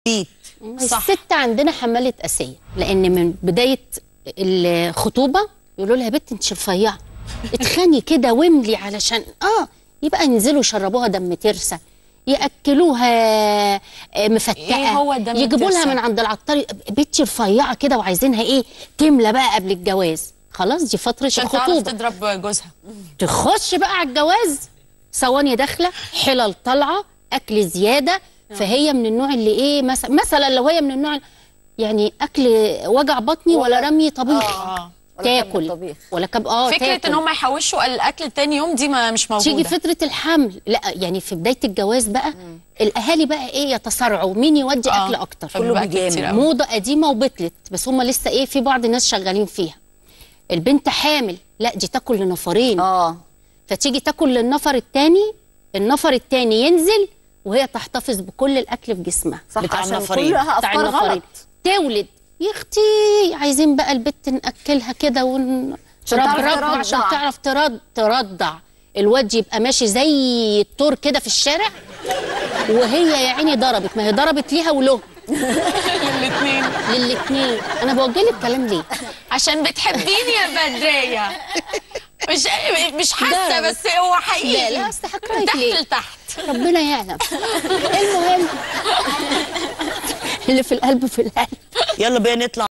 بيت صح. الست عندنا حماله اسيه لان من بدايه الخطوبه يقولوا لها يا بنت انت رفيعه اتخني كده واملي علشان اه يبقى ينزلوا يشربوها دم ترسه ياكلوها آه، مفتقه إيه هو الدم يجيبوا لها الترسة؟ من عند العطار بنتي رفيعه كده وعايزينها ايه تملى بقى قبل الجواز خلاص دي فتره عشان تعرف الخطوبه تضرب جوزها تخش بقى على الجواز ثواني داخله حلل طالعه اكل زياده فهي من النوع اللي ايه مثلا مثلا لو هي من النوع يعني اكل وجع بطني ولا, رمي طبيخ اه ولا كب تاكل طبيخ. ولا كب اه فكره تاكل. ان هم يحوشوا الاكل تاني يوم دي ما مش موجوده تيجي فتره الحمل لا يعني في بدايه الجواز بقى الاهالي بقى ايه يتصارعوا مين يودي آه. اكل اكتر فبيبقى بيجامل. كتير أوي. موضه قديمه وبطلت بس هم لسه ايه في بعض الناس شغالين فيها البنت حامل لا دي تاكل لنفرين اه فتيجي تاكل للنفر التاني النفر التاني ينزل وهي تحتفظ بكل الاكل في جسمها صح بتاع عشان النفرين. كلها بتاع افكار النفرين. غلط تولد يا اختي عايزين بقى البت ناكلها كده ون عشان تعرف ربربها ترضع. عشان تعرف ترد ترضع الواد يبقى ماشي زي التور كده في الشارع وهي يا عيني ضربت ما هي ضربت ليها وله الاثنين للاتنين انا بوجه لك كلام ليه عشان بتحبيني يا بدريه مش مش حاسه ضربت. بس هو حقيقي لا لا اصل هكرهك تحت ليه لتحت ربنا يعلم المهم اللي في القلب في القلب يلا بينا نطلع